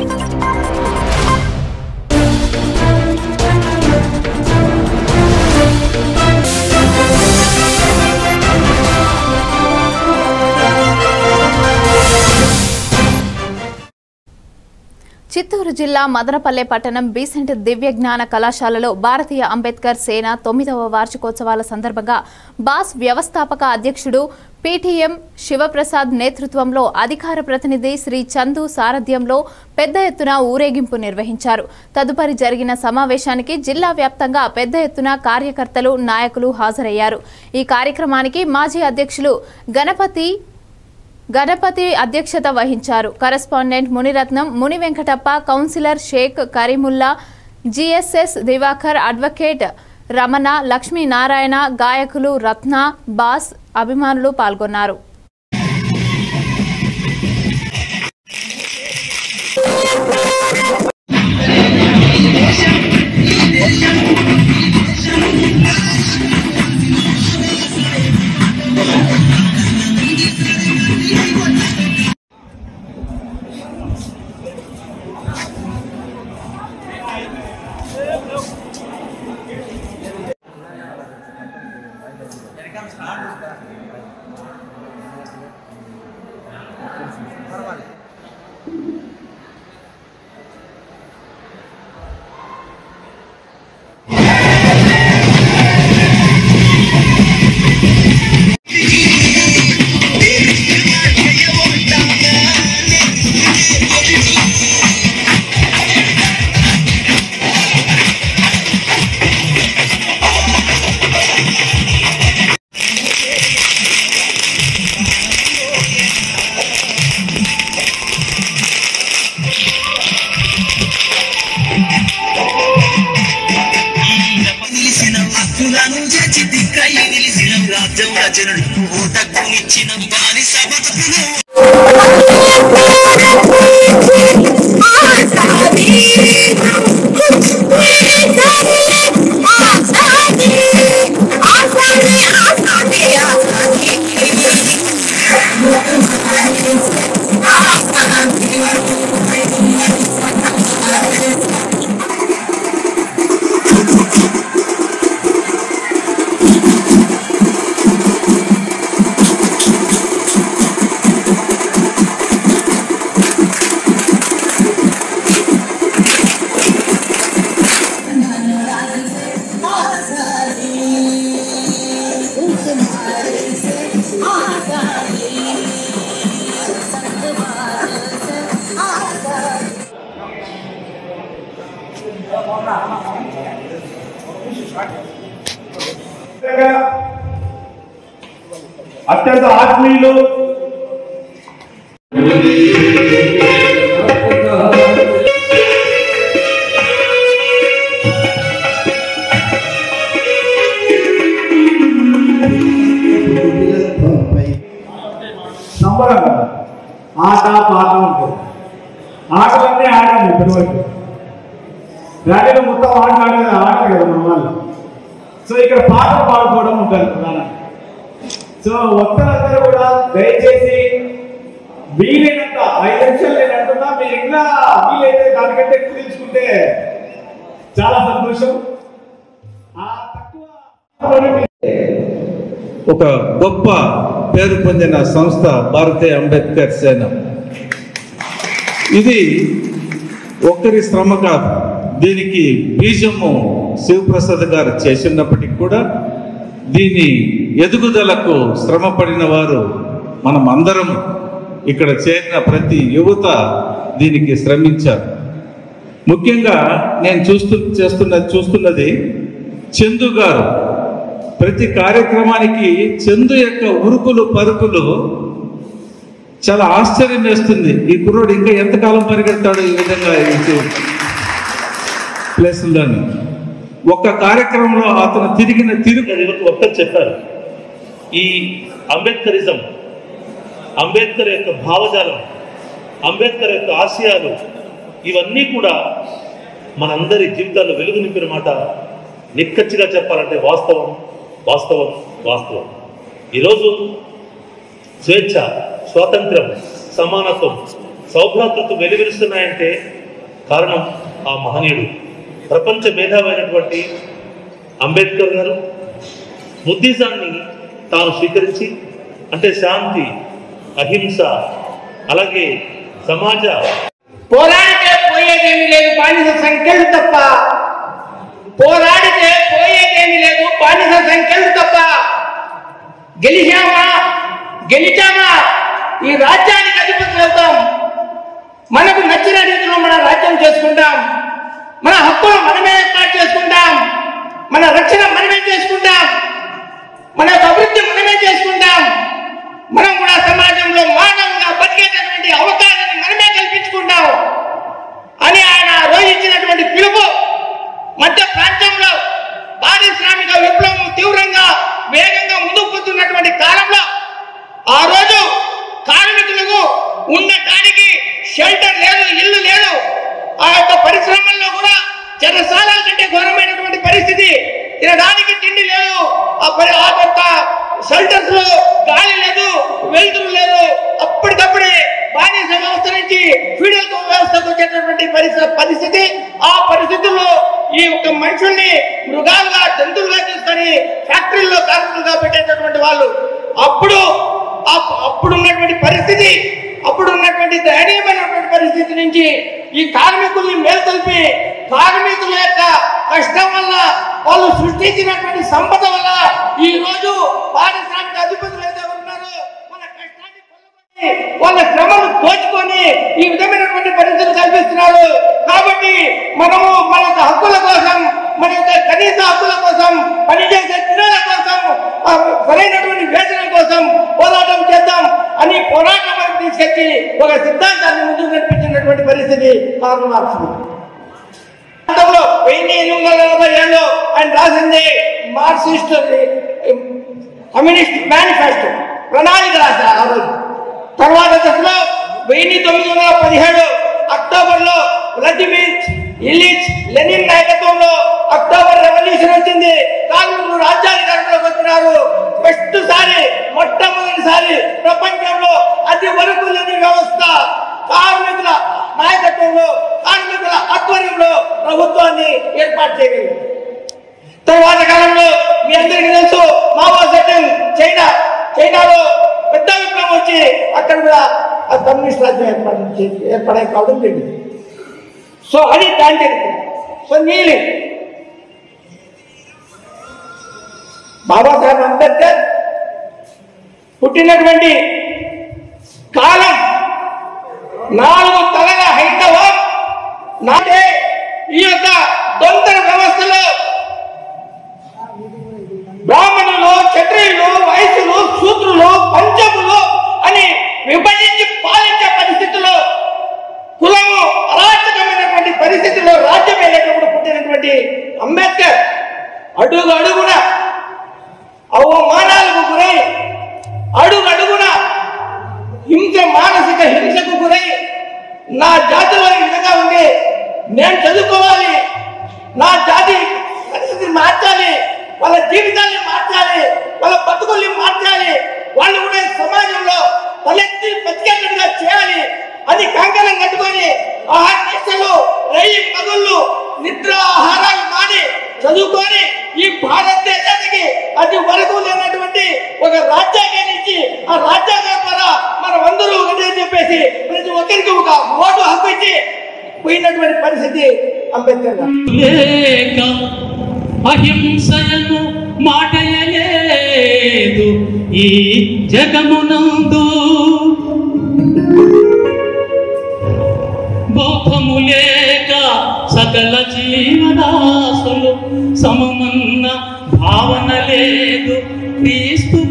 చిత్తూరు జిల్లా మదనపల్లె పట్టణం బీసెంట్ దివ్య జ్ఞాన కళాశాలలో భారతీయ అంబేద్కర్ సేన తొమ్మిదవ వార్షికోత్సవాల సందర్భంగా బాస్ వ్యవస్థాపక అధ్యక్షుడు పీటీఎం శివప్రసాద్ నేతృత్వంలో అధికార ప్రతినిధి శ్రీ చందు సారథ్యంలో పెద్ద ఎత్తున ఊరేగింపు నిర్వహించారు తదుపరి జరిగిన సమావేశానికి జిల్లా వ్యాప్తంగా పెద్ద ఎత్తున కార్యకర్తలు నాయకులు హాజరయ్యారు ఈ కార్యక్రమానికి మాజీ అధ్యక్షులు గణపతి గణపతి అధ్యక్షత వహించారు correspondent Munirathnam Muni Venkatappa councillor Sheikh Kareemulla GSS Diwakar advocate Ramana Lakshminarayana గాయకులు రత్న బాస్ అభిమానులు పాల్గొన్నారు నిలిసిన హక్కులను చేర్చి దిక్కై నిలిసిన రాజ్యం రచనలు ఓటక్కునిచ్చిన బానిస బతుకులు అత్యంత ఆత్మీయులు సంబరంగా ఆట పాట ఉంటుంది ఆటలన్నీ ఆడాము ఇప్పటివరకు ర్యాలీలో మొత్తం ఆట ఆడేది ఆట కదా మన వాళ్ళు సో ఇక్కడ పాటలు పాడుకోవడం ఉంటుంది ప్రధానంగా సో ఒక్కరందరూ కూడా దయచేసి వీలైనంత ఐదు నిమిషాలు నేను అంటున్నా మీరు ఇంకా వీలైతే దానికంటే ఎక్కువ తీసుకుంటే చాలా సంతోషం ఆ తక్కువ ఒక గొప్ప పేరు పొందిన సంస్థ భారతీయ అంబేద్కర్ సేన ఇది ఒక్కరి శ్రమ కాదు దీనికి బీజము శివప్రసాద్ గారు చేసినప్పటికీ కూడా దీని ఎదుగుదలకు శ్రమ పడిన వారు మనం అందరం ఇక్కడ చేరిన ప్రతి యువత దీనికి శ్రమించారు ముఖ్యంగా నేను చూస్తూ చేస్తున్నది చూస్తున్నది చందు గారు ప్రతి కార్యక్రమానికి చందు యొక్క ఉరుకులు పరుకులు చాలా ఆశ్చర్యం వేస్తుంది ఈ కుర్రోడు ఇంకా ఎంతకాలం పరిగెడతాడు ఈ విధంగా ఈ ప్లేసుల్లోని ఒక్క కార్యక్రమంలో అతను తిరిగిన తిరుగు అది ఒక్కరు చెప్పారు ఈ అంబేద్కరిజం అంబేద్కర్ యొక్క భావజాలం అంబేద్కర్ యొక్క ఆశయాలు ఇవన్నీ కూడా మనందరి జీవితాల్లో వెలుగు నింపిన మాట నిక్కచ్చిగా చెప్పాలంటే వాస్తవం వాస్తవం వాస్తవం ఈరోజు స్వేచ్ఛ స్వాతంత్రం సమానత్వం సౌభ్రాతృత్వం వెలువరుస్తున్నాయంటే కారణం ఆ మహనీయుడు ప్రపంచ మేధావైనటువంటి అంబేద్కర్ గారు బుద్ధిజాన్ని తాను స్వీకరించి అంటే శాంతి అహింస అలాగే సమాజ పోరాడితే పోయేదేమీ లేదు బానిస సంఖ్యలు తప్ప పోరాడితే పోయేదేమీ లేదు బానిస సంఖ్యలు తప్ప గెలిచామా గెలిచామా ఈ రాజ్యానికి అధిపతులు అవుతాం మనకు నచ్చిన రీతిలో మన రాజ్యం చేసుకుంటాం మన హక్కులు మనమే ఏర్పాటు చేసుకుంటాం మన రక్షణ మనమే చేసుకుంటాం మన యొక్క అభివృద్ధి మనమే చేసుకుంటాం మనం కూడా సమాజంలో మానవుగా బతికేటటువంటి అవకాశాన్ని మనమే కల్పించుకుంటాం అని ఆయన ఆ రోజు ఇచ్చినటువంటి పిలుపు మధ్య ప్రాంతంలో పారిశ్రామిక విప్లవం తీవ్రంగా వేగంగా ముందుకు పోతున్నటువంటి కాలంలో ఆ రోజు కార్మికులకు ఉండటానికి షెల్టర్ లేదు ఇల్లు లేదు ఆ యొక్క పరిశ్రమల్లో కూడా చెరసాల కంటే ఘోరమైనటువంటి పరిస్థితి తినడానికి తిండి లేదు ఆ పరి ఆ యొక్క షెల్టర్స్ లో గాలి లేదు వెలుతురు లేదు అప్పటికప్పుడే బానిస వ్యవస్థ నుంచి ఫీడల్ వ్యవస్థకు వచ్చేటటువంటి పరిస్థితి పరిస్థితి ఆ పరిస్థితుల్లో ఈ యొక్క మనుషుల్ని మృగాలుగా జంతువులుగా తీసుకొని ఫ్యాక్టరీల్లో కార్మికులుగా పెట్టేటటువంటి వాళ్ళు అప్పుడు ఆ- అప్పుడు ఉన్నటువంటి పరిస్థితి అప్పుడు ఉన్నటువంటి దయనీయమైనటువంటి పరిస్థితి నుంచి ఈ కార్మికుల్ని మేల్కొల్పి కార్మికుల యొక్క కష్టం వల్ల వాళ్ళు సృష్టించినటువంటి సంపద వల్ల ఈ రోజు పారిశ్రామిక అధిపతులు ఏదో ఉన్నారో వాళ్ళ కష్టాన్ని కొల్లగొట్టి, వాళ్ళ శ్రమను దోచుకొని ఈ విధమైనటువంటి పరిస్థితులు కల్పిస్తున్నారు కాబట్టి మనము మన యొక్క హక్కుల కోసం మన యొక్క కనీస హక్కుల కోసం పనిచేసే పిల్లల కోసం ఆ, సరైనటువంటి వేతనం కోసం పోరాటం చేద్దాం అని పోరాటం వైపు తీసుకొచ్చి ఒక సిద్ధాంతాన్ని ముందుకు నడిపించినటువంటి పరిస్థితి కార్ల్ మార్క్స్ ప్రాంతంలో వెయ్యి ఎనిమిది వందల నలభై ఏళ్ళు ఆయన రాసింది మార్క్సిస్ట్ కమ్యూనిస్ట్ మేనిఫెస్టో ప్రణాళిక రాశారు ఆ రోజు తర్వాత దశలో వెయ్యి తొమ్మిది వందల పదిహేడు అక్టోబర్ లో వ్లాదిమిర్ ఇలిచ్ లెనిన్ నాయకత్వంలో అక్టోబర్ రెవల్యూషన్ వచ్చింది కార్మికులు రాజ్యాధికారంలోకి వచ్చినారు ఫస్ట్ సారి మొట్టమొదటిసారి ప్రపంచంలో అతి వరకు లేని వ్యవస్థ కార్మికుల నాయకత్వంలో కార్మికుల ఆధ్వర్యంలో ప్రభుత్వాన్ని ఏర్పాటు చేయగలిగింది తర్వాత కాలంలో మీ అందరికీ తెలుసు మావో సెటింగ్ చైనా చైనాలో పెద్ద విప్లవం వచ్చి అక్కడ కూడా ఆ కమ్యూనిస్ట్ రాజ్యం ఏర్పడి ఏర్పడే కావడం జరిగింది సో అది దాని చరిత్ర సో నీలి బాబాసాహెబ్ అంబేద్కర్ పుట్టినటువంటి కాలం నాలుగు తలల హైందవం నాటే ఈ యొక్క దొంతర వ్యవస్థలో బ్రాహ్మణులు క్షత్రియులు వైశ్యులు శూద్రులు పంచములు అని విభజించి పాలించే పరిస్థితుల్లో కులము అరాచకమైనటువంటి పరిస్థితుల్లో రాజ్యం వెళ్ళేటప్పుడు పుట్టినటువంటి అంబేద్కర్ అడుగు అడుగున అవమానాలకు గురై అడుగు అడుగున హింస మానసిక హింసకు గురై నా జాతిలో ఈ విధంగా ఉంది నేను చదువుకోవాలి నా జాతి పరిస్థితిని మార్చాలి వాళ్ళ జీవితాన్ని మార్చాలి వాళ్ళ బతుకుల్ని మార్చాలి వాళ్ళు కూడా ఈ సమాజంలో తలెత్తి బతికేటట్టుగా చేయాలి అని కంకణం కట్టుకొని ఆహార నిశలు రైలు పగుళ్ళు నిద్ర ఆహారాలు మాని చదువుకొని ఈ భారతదేశానికి అది వరకు లేనటువంటి ఒక రాజ్యాంగాన్ని ఇచ్చి ఆ రాజ్యాంగం ద్వారా మనం అందరూ ఒకటే చెప్పేసి ప్రతి ఒక్కరికి ఒక ఓటు హక్కు ఇచ్చి పోయినటువంటి పరిస్థితి అంబేద్కర్ గారు లేక అహింసయను మాటయలేదు ఈ జగమునందు బోధము లేక సకల జీవదాసులు సమమన్న భావన లేదు క్రీస్తు